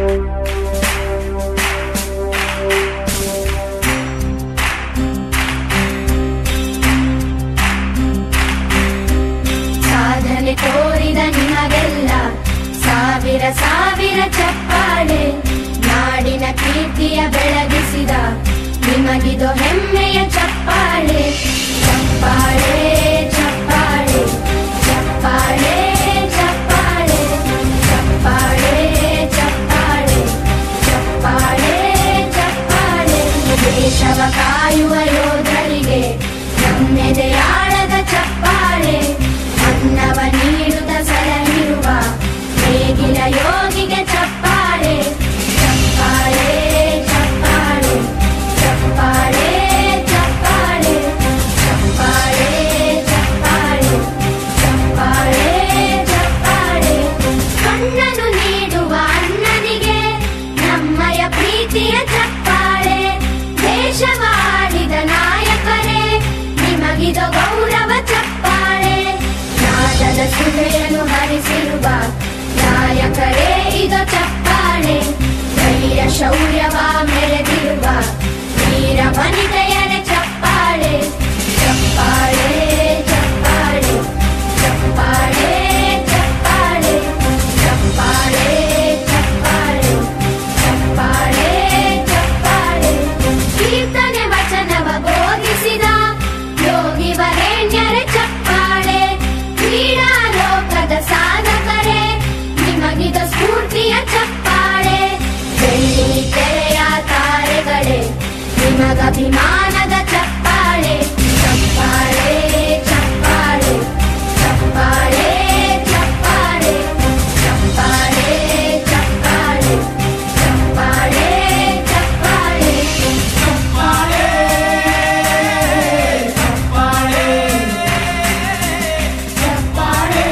ಸಾಧನೆ ತೋರಿದ ನಿಮಗೆಲ್ಲ ಸಾವಿರ ಸಾವಿರ ಚಪ್ಪಾಳೆ ನಾಡಿನ ಕೀರ್ತಿಯ ಬೆಳಗಿಸಿದ ನಿಮಗಿದು ಹೆಮ್ಮೆಯ ಚಪ್ಪಾಳೆ ಚಪ್ಪಾಳೆ ಚಪ್ಪಾಳೆ ಚಪ್ಪಾಳೆ ಚಪ್ಪಾಳೆ ಚಪ್ಪಾಳೆ ಚಪ್ಪಾಳೆ ಚಪ್ಪಾಳೆ ಚಪ್ಪಾಳೆ ದೇಶವ ಕಾಯುವ ಯೋಧರಿಗೆ ನಮ್ಮೆದೆಯಾಳದ ಚಪ್ಪಾಳೆ ಅನ್ನವ ನೀಡುತ್ತ ಸಲಹಿರುವ ನೇಗಿಲ ಯೋಗಿಗೆ ಚಪ್ಪಾಳೆ ಚಪ್ಪಾಳೆ ಚಪ್ಪಾಳೆ ಚಪ್ಪಾಳೆ ಚಪ್ಪಾಳೆ ಚಪ್ಪಾಳೆ ಚಪ್ಪಾಳೆ ಚಪ್ಪಾಳೆ ಚಪ್ಪಾಳೆ ಕಣ್ಣನು ನೀಡುವ ಅಣ್ಣನಿಗೆ ನಮ್ಮಯ ಪ್ರೀತಿಯ ಚಪ್ಪಾಳೆ ದೇಶವಾಡಿದ ನಾಯಕರೇ ನಿಮಗಿದು ಗೌರವ ಚಪ್ಪಾಳೆ ನಾದದ ಸುಳೆಯನ್ನು ಹರಿಸಿರುವ ನಾಯಕರೇ ಇದು ಚಪ್ಪಾಳೆ ಧೈರ್ಯ ಶೌರ್ಯವ ಮೆರೆದಿರುವ ವೀರ ವನಿತೆಯರ ಚಪ್ಪಾಳೆ ಚಪ್ಪಾಳೆ ಚಪ್ಪಾಳೆ ಚಪ್ಪಾಳೆ ಚಪ್ಪಾಳೆ ಚಪ್ಪಾಳೆ ಚಪ್ಪಾಳೆ ಚಪ್ಪಾಳೆ ಚಪ್ಪಾಳೆ ಕೀರ್ತನೆ ವಚನವ ಬೋಧಿಸಿದ ಯೋಗಿ ವರೇಣ್ಯರ ಚಪ್ಪಾಳೆ ಕ್ರೀಡಾ ಲೋಕದ ಸಾಧಕರೇ ನಿಮಗಿದ ಸ್ಫೂರ್ತಿಯ ಚಪ್ಪಾಳೆ ಬೆಳ್ಳಿ ತೆರೆಯ ತಾರೆಗಳೇ ನಿಮಗಭಿಮಾನದ ಚಪ್ಪಾಳೆ ಚಪ್ಪಾಳೆ ಚಪ್ಪಾಳೆ ಚಪ್ಪಾಳೆ ಚಪ್ಪಾಳೆ ಚಪ್ಪಾಳೆ ಚಪ್ಪಾಳೆ ಚಪ್ಪಾಳೆ ಚಪ್ಪಾಳೆ ಚಪ್ಪಾಳೆ ಚಪ್ಪಾಳೆ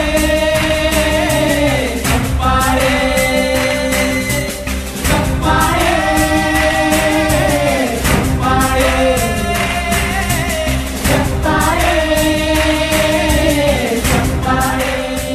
ಚಪ್ಪಾಳೆ ಚಪ್ಪಾಳೆ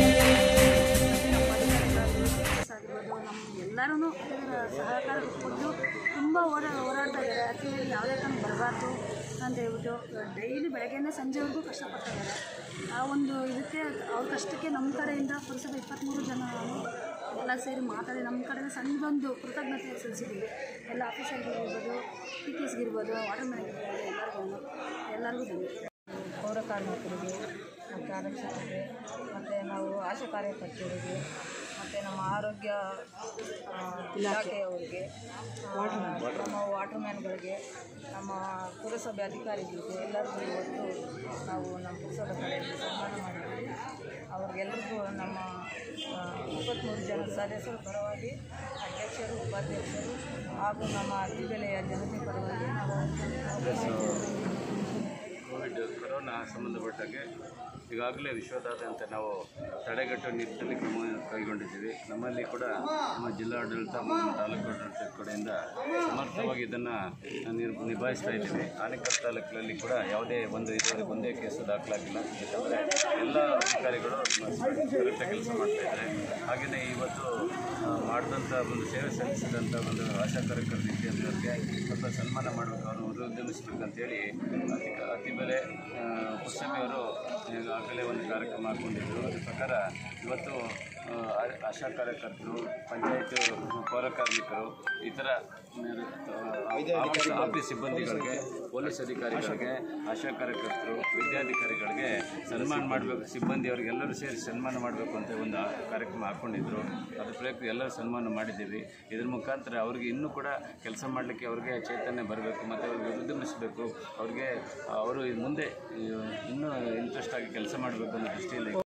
ಆಗಿರ್ಬೋದು ನಮ್ಮ ಎಲ್ಲರೂ ಇದರ ಸಹಕಾರ ಕೊಟ್ಟು ತುಂಬ ಓಡಾ ಹೋರಾಡ್ತಾ ಇದ್ದಾರೆ ಯಾಕೆ ಯಾವುದೇ ಕಾರಣ ಬರಬಾರ್ದು ಅಂತ ಹೇಳ್ಬಿಟ್ಟು ಡೈಲಿ ಬೆಳಗ್ಗೆಯಿಂದ ಸಂಜೆವರೆಗೂ ಕಷ್ಟಪಡ್ತಾ ಇದ್ದಾರೆ ಆ ಒಂದು ಇದಕ್ಕೆ ಅವ್ರ ಕಷ್ಟಕ್ಕೆ ನಮ್ಮ ಕಡೆಯಿಂದ ಪುರುಷದ ಇಪ್ಪತ್ತ್ಮೂರು ಜನ ನಾವು ಎಲ್ಲ ಸೇರಿ ಮಾತಾಡಿ ನಮ್ಮ ಕಡೆಯಿಂದ ಸಣ್ಣದೊಂದು ಕೃತಜ್ಞತೆ ಸಲ್ಲಿಸಿದ್ದೀವಿ ಎಲ್ಲ ಆಫೀಸರ್ಗಿರ್ಬೋದು ಟಿ ಟಿ ಎಸ್ಗಿರ್ಬೋದು ವಾಟರ್ ಮ್ಯಾನ್ ಇರ್ಬೋದು ಎಲ್ಲರಿಗೂ ಎಲ್ಲರಿಗೂ ಧನ್ಯವಾದ ಪೌರ ಕಾರ್ಮಿಕರಿಗೆ ಮತ್ತು ಆರಕ್ಷಕರಿಗೆ ಮತ್ತು ನಾವು ಆಶಾ ಕಾರ್ಯಕರ್ತರಿಗೆ ಮತ್ತು ನಮ್ಮ ಆರೋಗ್ಯ ಆ, ಇಲಾಖೆಯವರಿಗೆ ಆ, ನಮ್ಮ ವಾಟರ್ ಮ್ಯಾನ್ಗಳಿಗೆ ನಮ್ಮ ಪುರಸಭೆ ಅಧಿಕಾರಿಗಳಿಗೆ ಎಲ್ಲರಿಗೂ ಇವತ್ತು ನಾವು ನಮ್ಮ ಪುರಸಭೆ ಕಡೆಯಿಂದ ಸನ್ಮಾನ ಮಾಡಿದ್ದೀವಿ ಅವ್ರಿಗೆಲ್ಲರಿಗೂ ನಮ್ಮ ಆ, ಇಪ್ಪತ್ತ್ಮೂರು ಜನ ಸದಸ್ಯರ ಪರವಾಗಿ ಅಧ್ಯಕ್ಷರು ಉಪಾಧ್ಯಕ್ಷರು ಹಾಗೂ ನಮ್ಮ ಅತಿಬೆಲೆಯ ಜನತೆ ಪರವಾಗಿ ನಾವು ಕೋವಿಡ್ ಕೊರೋನಾ ಸಂಬಂಧಪಟ್ಟಾಗೆ ಈಗಾಗಲೇ ವಿಶ್ವದಾದ್ಯಂತ ನಾವು ತಡೆಗಟ್ಟುವ ನಿಟ್ಟಿನಲ್ಲಿ ಕ್ರಮ ಕೈಗೊಂಡಿದ್ದೀವಿ ನಮ್ಮಲ್ಲಿ ಕೂಡ ನಮ್ಮ ಜಿಲ್ಲಾಡಳಿತ ಮತ್ತು ತಾಲೂಕು ಆಡಳಿತದ ಕಡೆಯಿಂದ ಸಮರ್ಥವಾಗಿ ಇದನ್ನು ನಿಭಾಯಿಸ್ತಾ ಇದ್ದೀವಿ ಆನೇಕಲ್ ತಾಲೂಕಿನಲ್ಲಿ ಕೂಡ ಯಾವುದೇ ಒಂದು ಇದುವರೆಗೆ ಒಂದೇ ಕೇಸು ದಾಖಲಾಗಿಲ್ಲ ಯಾಕಂದರೆ ಎಲ್ಲ ಅಧಿಕಾರಿಗಳು ಕರೆಕ್ಟಾಗಿ ಕೆಲಸ ಮಾಡ್ತಾ ಇದ್ದಾರೆ ಹಾಗೆಯೇ ಇವತ್ತು ಆ, ಮಾಡಿದಂಥ ಒಂದು ಸೇವೆ ಸಲ್ಲಿಸಿದಂಥ ಒಂದು ಆಶಾ ಕಾರ್ಯಕರ್ತ ವಿದ್ಯಾರ್ಥಿಗಳಿಗೆ ಸ್ವಲ್ಪ ಸನ್ಮಾನ ಮಾಡಬೇಕು ಅವರು ಉದ್ಯಮಿಸಬೇಕಂತೇಳಿ ಅತಿ ಅತಿ ಬೆಲೆ ಪುರಸಭೆಯವರು ಈಗಾಗಲೇ ಒಂದು ಕಾರ್ಯಕ್ರಮ ಹಾಕ್ಕೊಂಡಿದ್ರು ಅದ್ರ ಪ್ರಕಾರ ಇವತ್ತು ಆ, ಆ- ಆಶಾ ಕಾರ್ಯಕರ್ತರು ಪಂಚಾಯತ್ ಪೌರ ಕಾರ್ಮಿಕರು ಇತರ ಆಫೀಸ್ ಆಫೀಸ್ ಸಿಬ್ಬಂದಿಗಳಿಗೆ ಪೊಲೀಸ್ ಅಧಿಕಾರಿಗಳಿಗೆ ಆಶಾ ಕಾರ್ಯಕರ್ತರು ವಿದ್ಯಾಧಿಕಾರಿಗಳಿಗೆ ಸನ್ಮಾನ ಮಾಡಬೇಕು ಸಿಬ್ಬಂದಿಯವರಿಗೆಲ್ಲರೂ ಸೇರಿ ಸನ್ಮಾನ ಮಾಡಬೇಕು ಅಂತ ಒಂದು ಆ- ಕಾರ್ಯಕ್ರಮ ಹಾಕ್ಕೊಂಡಿದ್ರು ಅದ್ರ ಪ್ರಯುಕ್ತ ಎಲ್ಲರೂ ಸನ್ಮಾನ ಮಾಡಿದ್ದೀವಿ ಇದ್ರ ಮುಖಾಂತರ ಅವ್ರಿಗೆ ಇನ್ನೂ ಕೂಡ ಕೆಲಸ ಮಾಡಲಿಕ್ಕೆ ಅವ್ರಿಗೆ ಚೈತನ್ಯ ಬರಬೇಕು ಮತ್ತು ಅವ್ರಿಗೆ ಉದ್ಯಮಿಸಬೇಕು ಅವ್ರಿಗೆ ಅವರು ಮುಂದೆ ಇನ್ನೂ ಇಂಟ್ರೆಸ್ಟ್ ಆಗಿ ಕೆಲಸ ಮಾಡಬೇಕು ಅನ್ನೋ ದೃಷ್ಟಿಯಲ್ಲಿ